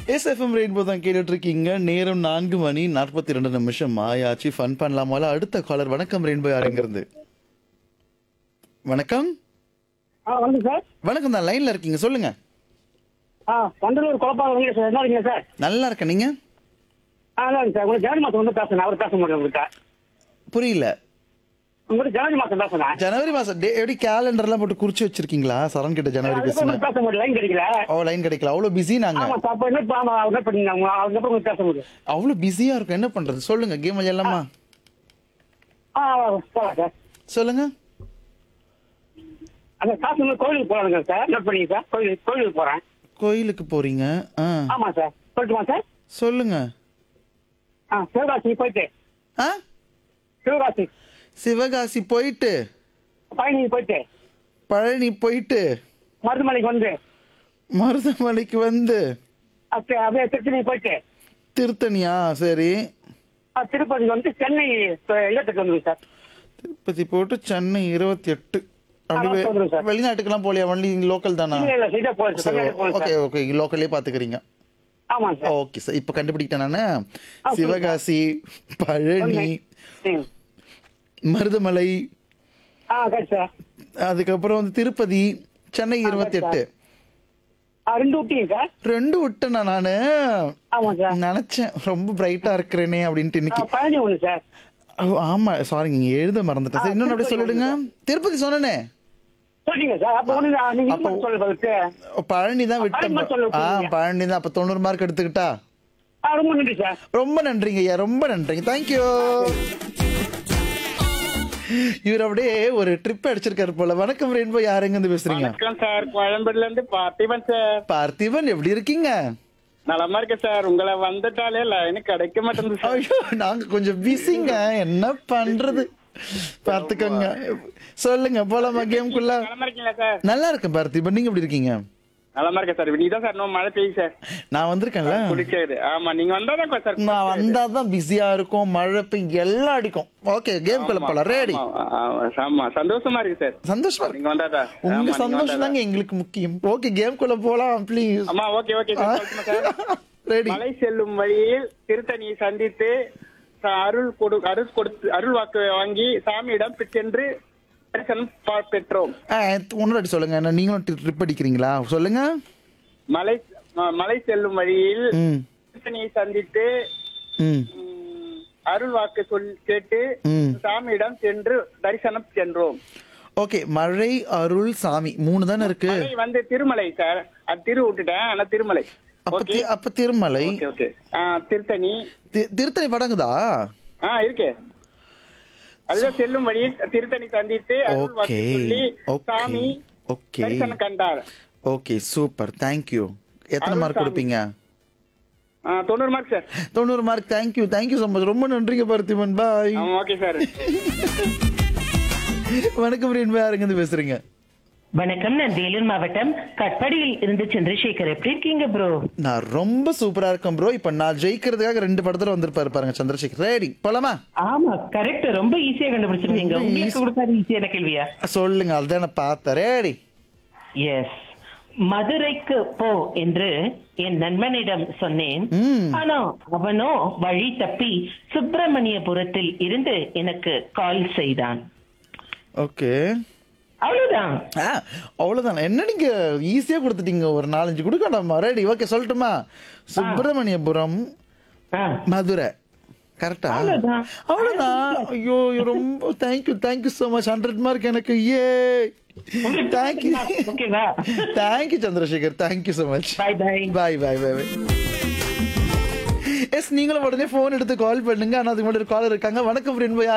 SFM rainbow தான் கேட்டுட்டு இருக்கீங்க நேரம் நான்கு மணி நாற்பத்தி ரெண்டு நிமிஷம் ஆயாச்சு ஃபன் பண்ணலாமால அடுத்த காலர் வணக்கம் ரெயின்போ யாருங்கிறது வணக்கம் ஆ வந்து சார் வணக்கம் தான் லைன்ல இருக்கீங்க சொல்லுங்க ஆ வண்டலூர் குழப்பாங்க வந்து சார் என்ன இருக்கீங்க சார் நல்லா இருக்கேன் நீங்க ஆ நல்லா இருக்கு சார் உங்களுக்கு ஜனவரி மாதம் வந்து பேசுறேன் அவர் பேச முடியும் உங்கள்கிட்ட புரியல உங்களுக்கு ஜனவரி மாதம் பேசுறேன் ஜனவரி மாசம் டே எப்படி கேலண்டர்லாம் போட்டு குறிச்சு வச்சிருக்கீங்களா சரண் கிட்ட ஜனவரி அதுக்கு பேசுனேன் உங்களுக்கு பேச முடியல லைன் கிடைக்கல ஓ லைன் கிடைக்கல அவ்வளோ பிஸி நாங்க ஆமா சார் அப்போ என்ன ஆமா என்ன பண்ணீங்க அவங்க அதுக்கப்புறம் உங்களுக்கு பேச முடியும் அவ்வளோ பிஸியா இருக்கும் என்ன பண்றது சொல்லுங்க கேம் விளையாடலாமா ஆ போகலாம் சார் சொல்லுங்க அந்த காசு வந்து கோயிலுக்கு போறாங்க சார் நோட் பண்ணிங்க சார் கோயில் கோயிலுக்கு போறேன் கோயிலுக்கு போறீங்க ஆ ஆமா சார் சொல்லட்டுமா சார் சொல்லுங்க ஆ சிவகாசி போயிட்டு ஆ சிவகாசி சிவகாசி போயிட்டு பழனி போயிட்டு பழனி போயிட்டு மருதுமலைக்கு வந்து மருதமலைக்கு வந்து அப்படியே அப்படியே திருத்தணி போயிட்டு திருத்தணியா சரி ஆ, திருப்பதிக்கு வந்து சென்னை இல்லத்துக்கு வந்து சார் திருப்பதி போட்டு சென்னை இருபத்தி எட்டு அப்படி ஆ, சொல்றேன் சார். வெளிநாட்டுக்கெல்லாம் போலியா வண்டி லோக்கல் தானா இல்ல இல்ல சீதா போயிட்டு சரி தமிழ்நாடு போகணும் ஓகே சார் ஓகே லோக்கல்லே பாத்துக்கிறீங்க ஆமா சார் ஓகே சார் இப்போ கண்டுபிடிக்கிட்டேன் நானு சொல்லுங்க. சிவகாசி பழனி ம். மருதமலை ஆ கரெக்ட் சார் அதுக்கப்புறம் வந்து திருப்பதி சென்னை இருபத்தி எட்டு ஆ ரெண்டு விட்டீங்க சார் ரெண்டு விட்டேனா நானு ஆமா சார் நினைச்சேன் ரொம்ப பிரைட்டா இருக்கிறேனே அப்படின்ட்டு ஆ, இன்னைக்கு பழனி ஒண்ணு சார் ஓ, ஆமா சாரி நீங்க எழுத மறந்துட்டேன் சரி இன்னொன்னு அப்படியே சொல்லிடுங்க திருப்பதி சொன்னனே சொல்றீங்க சார் அப்ப ஒண்ணு நான் நீங்க அப்போ- இன்னும் சொல்ல பதிலுக்கு பழனி தான் விட்டேன் பழனி மட்டும் சொல்ல ஆ போறீங்க. பழனி தான் அப்ப தொண்ணூறு மார்க் எடுத்துக்கிட்டா ஆ ரொம்ப நன்றி சார் ரொம்ப நன்றிங்க ஐயா ரொம்ப நன்றிங்க தேங்க்யூ இவர் அப்படியே ஒரு ட்ரிப் அடிச்சிருக்காரு போல வணக்கம் ரெயின்போ யாருங்க இருந்து பேசுறீங்க வணக்கம் சார் கோயம்பேடுல இருந்து பார்த்திபன் சார் பார்த்திபன் எப்படி இருக்கீங்க நலமா இருக்கு சார் உங்களை வந்துட்டாலே லைன் கிடைக்க மாட்டேங்குது சார் ஐயோ நாங்க கொஞ்சம் பிஸிங்க என்ன பண்றது பார்த்துக்கோங்க சொல்லுங்க போலாமா கேம்குள்ள நலமா இருக்கீங்களா சார் நல்லா இருக்கேன் பார்த்திபன் நீங்க எப்படி இருக்கீங்க நலமா இருக்கேன் சார் நீதான் சார் இன்னும் மழை பெய்யும் சார் நான் வந்திருக்கேன்ல குளிக்காது ஆமா நீங்க வந்தாதான் சார் நான் வந்தாதான் பிஸியா இருக்கும் மழை பெய்யும் எல்லாம் அடிக்கும் ஓகே கேம்குள்ள போலாம் ரெடி ஆமா, ஆமா, ஆமா சந்தோஷமா இருக்கு சார் சந்தோஷமா இருக்கு நீங்க வந்தாதா உங்க ஆமா, நீங்க சந்தோஷம் வந்தாதா. தாங்க எங்களுக்கு முக்கியம் ஓகே கேம்குள்ள போலாம் ப்ளீஸ் ஆமா ஓகே ஓகே சார் சொல்லட்டுமா சார் ரெடி மலை செல்லும் வழியில் திருத்தணியை சந்தித்து ச- அருள் கொடு அருள் கொடுத்து அருள் வாக்கு வாங்கி சாமியிடம் சென்று தரிசனம் பா- பெற்றோம் ஒன்னு சொல்லுங்க என்ன நீங்களும் ட்ரிப் அடிக்கிறீங்களா சொல்லுங்க மலை ம- மலை செல்லும் வழியில் ம் திருத்தணியை சந்தித்து ம் ம், அருள் வாக்கு சொல் கேட்டு ம். சாமியிடம் சென்று தரிசனம் சென்றோம் ஓகே மழை அருள் சாமி மூணு தானே இருக்கு மலை வந்து திருமலை சார் அது திரு விட்டுட்டேன் ஆனா திருமலை அப்ப ஓகே தி- அப்ப திருமலை ஓகே ஓகே ஆ, திருத்தணி தி- திருத்தணி படங்குதா ஆ இருக்கு அதுதான் செல்லும் வழியில் திருத்தணி சந்தித்து அருள் வாக்கு ஓகே சொல்லி ஓகே சாமி ஓகே தரிசனம் கண்டார் ஓகே சூப்பர் தேங்க்யூ எத்தனை அருள் மார்க் சாமி. கொடுப்பீங்க ஆ, தொண்ணூறு மார்க் சார் தொண்ணூறு mark thank you thank you so much ரொம்ப நன்றிங்க பார்த்திபன் பாய் ஆ, ஓகே சார் வணக்கம் ரேன்பா யாருங்க இருந்து பேசுறீங்க வணக்கம் நான் வேலூர் மாவட்டம் கட்பாடியில் இருந்து சந்திரசேகர் எப்படி இருக்கீங்க ப்ரோ நான் ரொம்ப சூப்பரா இருக்கேன் ப்ரோ இப்ப நான் ஜெயிக்கிறதுக்காக ரெண்டு படத்துல வந்திருப்பாரு பாருங்க சந்திரசேகர் ரெடி போலாமா ஆமா கரெக்ட் ரொம்ப ஈஸியா கண்டுபிடிச்சிருக்கீங்க ரொம்ப உங்களுக்கு easy. கொடுத்தாரு ஈஸியான கேள்வியா சொல்லுங்க அதுதான் நான் பார்த்தேன் ரெடி எஸ் மதுரைக்கு போ என்று என் நண்பனிடம் சொன்னேன் ம். ஆனா அவனோ வழி தப்பி சுப்பிரமணியபுரத்தில் இருந்து எனக்கு கால் செய்தான் ஓகே அவ்வளவுதான் ஆ அவ்வளவுதான் என்ன நீங்க ஈஸியா கொடுத்துட்டீங்க ஒரு நாலஞ்சு கொடுக்கண்டாமா ரெடி ஓகே சொல்லட்டுமா சுப்பிரமணியபுரம் ஆ, மதுரை கரெக்டா அவ்வளவுதான். அவ்வளவுதான் ஐயோ ஐயோ, ரொம்ப thank you thank you so much hundred mark எனக்கு ஏ தேங்க்யூ ஓகேவா thank you Chandrasekar thank you so much bye bye bye bye bye bye yes நீங்களும் உடனே ஃபோன் எடுத்து கால் பண்ணுங்க ஆனா அதுக்கு முன்னாடி ஒரு காலர் இருக்காங்க வணக்கம் ரென்போ